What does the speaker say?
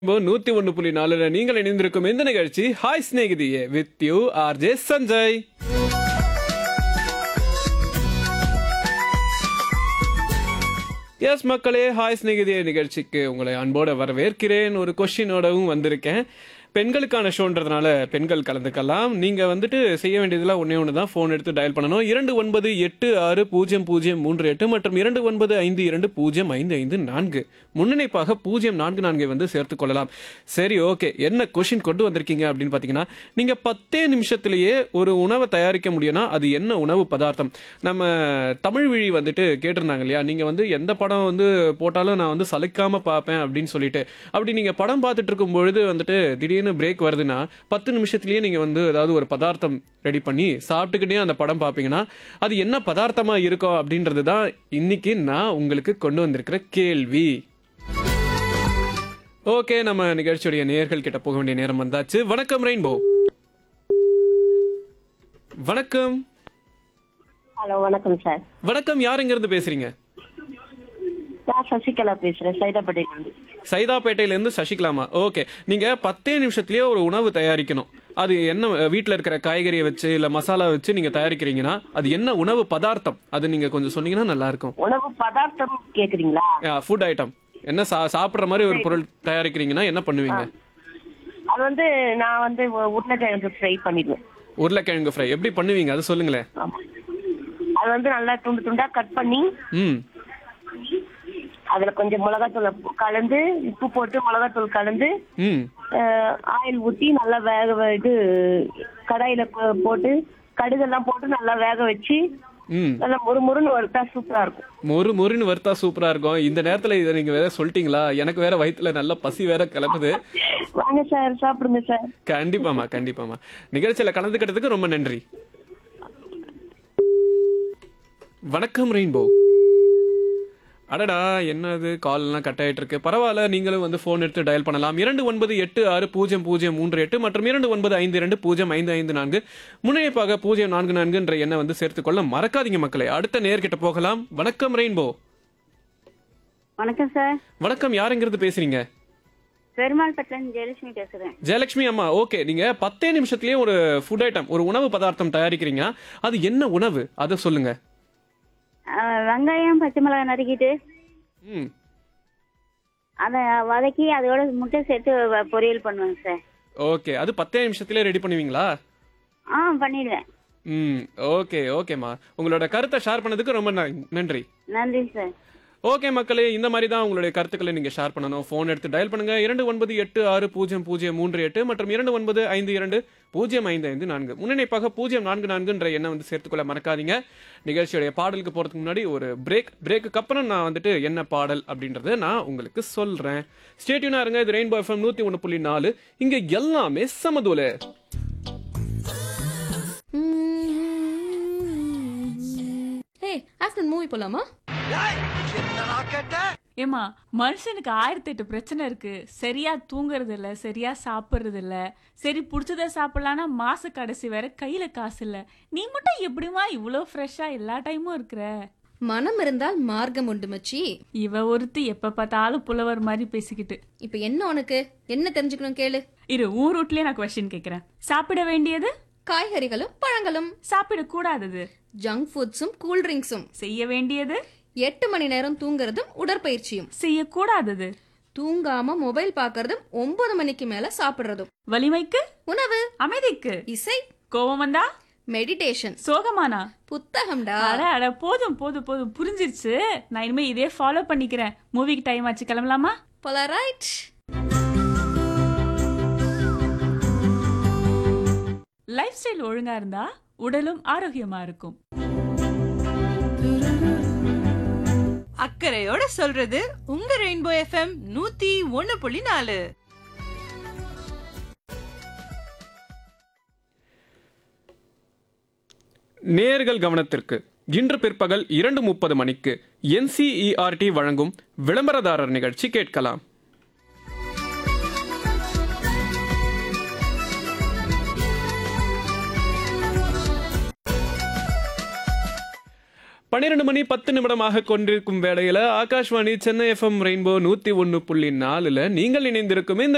இப்போ நூத்தி ஒண்ணு புள்ளி நாலுல நீங்கள் இணைந்திருக்கும் இந்த நிகழ்ச்சி ஹாய் ஸ்நேகிதியே with you R J Sanjay S மக்களே ஹாய் ஸ்நேகிதியே நிகழ்ச்சிக்கு உங்களை அன்போட வரவேற்கிறேன் ஒரு கொஷினோடவும் வந்திருக்கேன் பெண்களுக்கான ஷோன்றதுனால பெண்கள் கலந்துக்கலாம் நீங்க வந்துட்டு செய்ய வேண்டியதுல ஒன்னே ஒன்று தான் ஃபோன் எடுத்து டயல் பண்ணணும் இரண்டு ஒன்பது எட்டு ஆறு பூஜ்ஜியம் பூஜ்ஜியம் மூன்று எட்டு மற்றும் இரண்டு ஒன்பது ஐந்து இரண்டு பூஜ்ஜியம் ஐந்து ஐந்து நான்கு முன்னிணைப்பாக பூஜ்ஜியம் நான்கு நான்கை வந்து சேர்த்துக் கொள்ளலாம் சரி ஓகே என்ன கொஷின் கொண்டு வந்திருக்கீங்க அப்படின்னு பார்த்தீங்கன்னா நீங்க பத்தே நிமிஷத்திலேயே ஒரு உணவை தயாரிக்க முடியும்னா அது என்ன உணவு பதார்த்தம் நம்ம தமிழ் விழி வந்துட்டு கேட்டிருந்தாங்க இல்லையா நீங்க வந்து எந்த படம் வந்து போட்டாலும் நான் வந்து சலிக்காம பார்ப்பேன் அப்படின்னு சொல்லிட்டு அப்படி நீங்க படம் பார்த்துட்டு இருக்கும் பொழுது வந்துட்டு திடீர்னு பிரேக் வருதுன்னா பத்து நிமிஷத்துலயே நீங்க வந்து ஏதாவது ஒரு பதார்த்தம் ரெடி பண்ணி சாப்பிட்டுக்கிட்டே அந்த படம் பார்ப்பீங்கன்னா அது என்ன பதார்த்தமா இருக்கும் அப்படின்றது தான் இன்னைக்கு நான் உங்களுக்கு கொண்டு வந்திருக்கிற கேள்வி ஓகே நம்ம நிகழ்ச்சியுடைய நேயர்கள் கிட்ட போக வேண்டிய நேரம் வந்தாச்சு வணக்கம் ரெயின்போ வணக்கம் ஹலோ வணக்கம் சார் வணக்கம் யார் எங்க இருந்து பேசுறீங்க நான் சசிகலா பேசுறேன் சைதாப்பேட்டையிலிருந்து சைதாப்பேட்டையில இருந்து சசிகலாமா ஓகே நீங்க பத்தே நிமிஷத்துலயே ஒரு உணவு தயாரிக்கணும் அது என்ன வீட்ல இருக்கிற காய்கறியை வச்சு இல்ல மசாலா வச்சு நீங்க தயாரிக்கிறீங்கன்னா அது என்ன உணவு பதார்த்தம் அது நீங்க கொஞ்சம் சொன்னீங்கன்னா நல்லா இருக்கும் உணவு பதார்த்தம் கேக்குறீங்களா ஃபுட் ஐட்டம் என்ன சா சாப்பிடுற மாதிரி ஒரு பொருள் தயாரிக்கிறீங்கன்னா என்ன பண்ணுவீங்க அது வந்து நான் வந்து உ- உருளைக்கிழங்கு ஃப்ரை பண்ணிடுவேன் உருளைக்கிழங்கு ஃப்ரை எப்படி பண்ணுவீங்க அது சொல்லுங்களேன் ஆமா அது வந்து நல்லா துண்டு துண்டா கட் பண்ணி ம் அதுல கொஞ்சம் மிளகாத்தூள் கலந்து உப்பு போட்டு மிளகாத்தூள் கலந்து ம் ஆயில் ஊத்தி நல்லா வேக வ- இது கடாயில போ- போட்டு கடுகெல்லாம் போட்டு நல்லா வேக வச்சு ம் நல்லா முறுமுறுன்னு வறுத்தா சூப்பரா இருக்கும் மொறு மொறுன்னு வறுத்தா சூப்பரா இருக்கும் இந்த நேரத்துல இதை நீங்க வேற சொல்லிட்டீங்களா எனக்கு வேற வயித்துல நல்ல பசி வேற கிளப்புது வாங்க சார் சாப்பிடுங்க சார் கண்டிப்பாமா கண்டிப்பாமா நிகழ்ச்சியில கலந்துக்கிட்டதுக்கு ரொம்ப நன்றி வணக்கம் ரெயின்போ அடடா என்னது கால் எல்லாம் கட் ஆயிட்டு இருக்கு பரவாயில்ல நீங்களும் வந்து போன் எடுத்து டயல் பண்ணலாம் இரண்டு ஒன்பது எட்டு ஆறு பூஜ்ஜியம் பூஜ்ஜியம் மூன்று எட்டு மற்றும் இரண்டு ஒன்பது ஐந்து இரண்டு பூஜ்ஜியம் ஐந்து ஐந்து நான்கு முன்னிணைப்பாக பூஜ்ஜியம் நான்கு நான்கு என்ற எண்ணை வந்து சேர்த்துக்கொள்ள மறக்காதீங்க மக்களே அடுத்த நேர்கிட்ட போகலாம் வணக்கம் ரெயின்போ வணக்கம் சார் வணக்கம் யாருங்கிறது பேசுறீங்க பெருமாள் பட்டன் ஜெயலட்சுமி பேசுறேன் ஜெயலட்சுமி அம்மா ஓகே நீங்க பத்தே நிமிஷத்துலயே ஒரு ஃபுட் ஐட்டம் ஒரு உணவு பதார்த்தம் தயாரிக்கிறீங்கன்னா அது என்ன உணவு அதை சொல்லுங்க அஹ், வெங்காயம் பச்சை மிளகாய் நறுக்கிட்டு ம் அதை வதக்கி அதோட முட்டை சேர்த்து வ- பொரியல் பண்ணுவேங்க சார் ஓகே அது பத்தே நிமிஷத்துலயே ரெடி பண்ணுவீங்களா ஆ பண்ணிடுவேன் ம் ஓகே ஓகேம்மா உங்களோட கருத்தை ஷேர் பண்ணதுக்கு ரொம்ப ந- நன்றி நன்றி சார் ஓகே மக்களே இந்த மாதிரி தான் உங்களுடைய கருத்துக்களை நீங்க ஷேர் பண்ணணும் ஃபோன் எடுத்து டயல் பண்ணுங்க இரண்டு ஒன்பது எட்டு ஆறு பூஜ்ஜியம் பூஜ்ஜியம் மூன்று எட்டு மற்றும் இரண்டு ஒன்பது ஐந்து இரண்டு பூஜ்ஜியம் ஐந்து ஐந்து நான்கு முன்னிணைப்பாக பூஜ்ஜியம் நான்கு நான்குன்ற எண்ணை வந்து சேர்த்துக்கொள்ள மறக்காதீங்க நிகழ்ச்சியுடைய பாடலுக்கு போறதுக்கு முன்னாடி ஒரு பிரேக் பிரேக்குக்கு அப்புறம் நான் வந்துட்டு என்ன பாடல் அப்படின்றத நான் உங்களுக்கு சொல்றேன் ஸ்டேட்யூனா இருங்க இது ரெயின்போ எஃப்எம் நூத்தி ஒன்று புள்ளி நாலு இங்க எல்லாமே சமதூல ஏய் ஆஃப்டர்நூன் மூவி போலாமா ஏமா மனுஷனுக்கு ஆயிரத்தி எட்டு பிரச்சனை இருக்கு சரியா தூங்குறது இல்ல சரியா சாப்பிடுறது இல்ல சரி பிடிச்சத சாப்பிடலான்னா மாச கடைசி வேற கையில காசு இல்ல நீ மட்டும் எப்படிமா இவ்வளோ ஃப்ரெஷ்ஷா எல்லா டைமும் இருக்கிற மனம் இருந்தால் மார்க்கம் உண்டு மச்சி இவ ஒருத்தி எப்ப பார்த்தாலும் புலவர் மாதிரி பேசிக்கிட்டு இப்போ என்ன உனக்கு என்ன தெரிஞ்சுக்கணும் கேளு இரு ஊர் ரூட்லயே நான் கொஸ்டின் கேக்குறேன் சாப்பிட வேண்டியது காய்கறிகளும் பழங்களும் சாப்பிடக்கூடாதது ஜங்க் ஃபுட்ஸும் கூல் ட்ரிங்க்ஸும் செய்ய வேண்டியது எட்டு மணி நேரம் தூங்குறதும் உடற்பயிற்சியும் செய்யக்கூடாதது தூங்காம மொபைல் பார்க்கறதும் ஒன்பது மணிக்கு மேல சாப்பிடுறதும் வலிமைக்கு உணவு அமைதிக்கு இசை கோபம் வந்தா மெடிடேஷன் சோகமானா புத்தகம்டா அட அட போதும் போதும் போதும் புரிஞ்சிருச்சு நான் இனிமே இதே ஃபாலோ பண்ணிக்கிறேன் மூவிக்கு டைம் ஆச்சு கிளம்பலாமா போலரைட் லைஃப் ஸ்டைல் ஒழுங்கா இருந்தா உடலும் ஆரோக்கியமா இருக்கும் அக்கறையோட சொல்றது உங்க ரெயின்போ எஃப்எம் நூத்தி ஒண்ணு புள்ளி நாலு நேர்கள் கவனத்திற்கு இன்று பிற்பகல் இரண்டு முப்பது மணிக்கு என்சிஇஆர்டி வழங்கும் விளம்பரதாரர் நிகழ்ச்சி கேட்கலாம் பன்னிரண்டு மணி பத்து நிமிடமாக கொண்டிருக்கும் வேளையில ஆகாஷ்வாணி சென்னை எஃப்எம் ரெயின்போ நூத்தி ஒன்னு புள்ளி நாலுல நீங்கள் இணைந்திருக்கும் இந்த